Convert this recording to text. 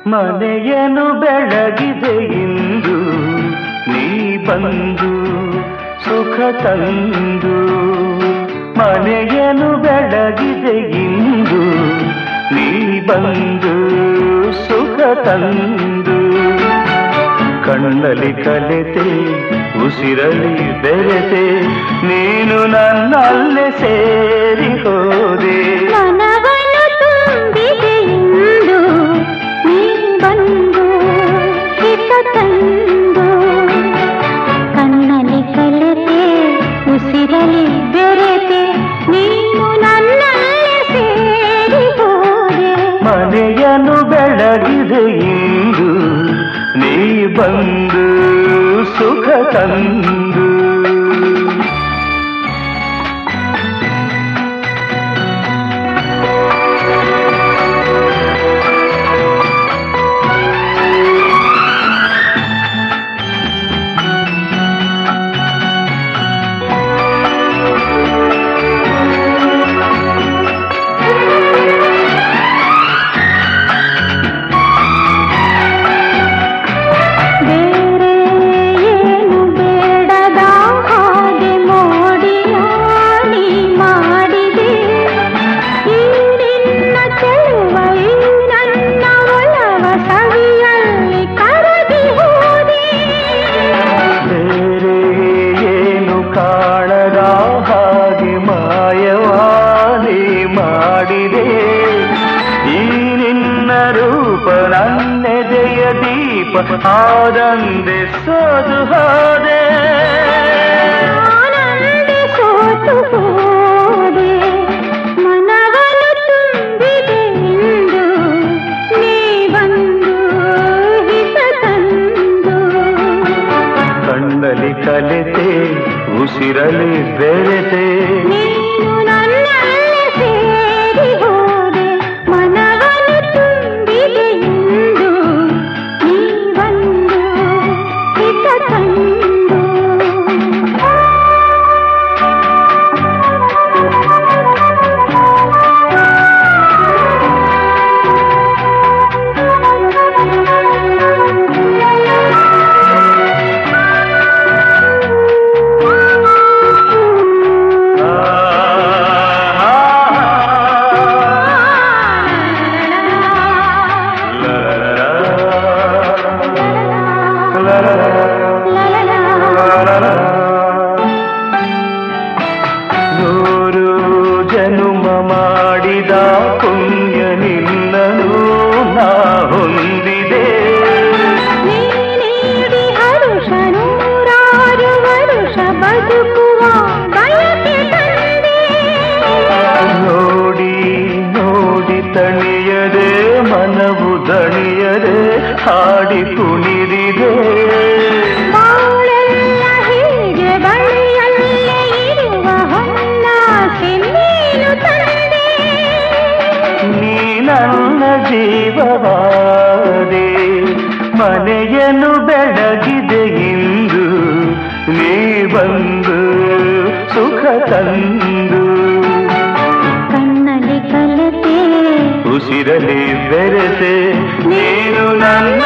ಮನೆಯನ್ನು ಬೆಳಗಿದೆ ಇಂದು ನೀ ಬಂದು ಸುಖ ತಂದು ಮನೆಯನ್ನು ಬೆಳಗಿದೆ ಇಂದು ನೀ ಬಂದು ಸುಖ ತಂದು ಕಣ್ಣಲ್ಲಿ ಕಲೆತೆ ಉಸಿರಲಿ ಬೆರೆತೆ ನೀನು ನನ್ನಲ್ಲೇ ಸೇರಿ ಹೋದೆ ಮನವನ್ನು ತುಂಬಿದೆ ಎಂದು ನೀ ಬಂದು ಹಿತ ತಂದು ಕಣ್ಣಲ್ಲಿ ಕಲೆತೆ ಉಸಿರಲಿ ಬೆರೆತೆ ನೀನು ನನ್ನಲ್ಲೇ ಸೇರಿ ಹೋದೆ ಮನೆಯನ್ನು ಬೆಳಗಿದೆ ಇಂದು ನೀ ಬಂದು ಸುಖ ತಂದು ಬೇರೆ ಏನು ಬೇಡದ ಹಾಗೆ ಮೋಡಿಯ ನೀ ಮಾಡಿದೆ ಈ ನಿನ್ನ ಚೆಲುವೈ ನನ್ನ ಒಲವ ಸವಿಯಲ್ಲಿ ಕರಗಿ ಹೋದೆ ಬೇರೆ ಏನು ಕಾಣದ ಹಾಗೆ ಮಾಯವಾದಿ ಮಾಡಿದೆ ಈ ನಿನ್ನ ರೂಪ ನನ್ನೆದೆಯ ದೀಪ ಆದಂದೆ ಸೋದು ಹೋದೆ ಆನಂದೆ ಸೋತು ಹೋದೆ ಮನವನ್ನು ತುಂಬಿದೆ ಎಂದು ನೀ ಬಂದು ಹಿತ ತಂದು ಕಣ್ಣಲ್ಲಿ ಕಲೆತೆ ಉಸಿರಲಿ ಬೆರೆತೆ ನೀನು ನನ್ನಲ್ಲೇ ಸೇರಿ ಹೋದೆ ಮನವನ್ನು ತುಂಬಿದೆ ಎಂದು ನೀ ಬಂದು ಹಿತ ತಂದು ಆ, ಆ, ಲಾ, ಲಾ, ಲಾ, ಲಾ. ನೂರು ಜನುಮ ಮಾಡಿದ ಪುಣ್ಯ ನಿನ್ನನು ನಾ ಹೊಂದಿದೆ ನೀಡಿ ಹರುಷ ನೂರಾರು ವರುಷ ಬದುಕುವ ಬಯಕೆ ತಂದೆ ನೋಡಿ ನೋಡಿ ತಣಿಯದೆ ಮನವು ದಣಿಯದೆ ಹಾಡಿ ಕುಣಿದಿದೆ ಬಾಳೆಲ್ಲ ಹೀಗೆ ಬಳಿಯಲ್ಲೇ ಇರುವ ಹೊನ್ನಾಸೆ ನೀನು ತಂದೆ ನೀ ನನ್ನ ಜೀವವಾದೆ ಮನೆಯನ್ನು ಬೆಳಗಿದೆ ಇಂದು ನೀ ಬಂದು ಸುಖ ತಂದು ಕಣ್ಣಲ್ಲಿ ಕಲತೆ ಉಸಿರಲಿ ಬೆರೆತೆ ನೀನು ನನ್ನ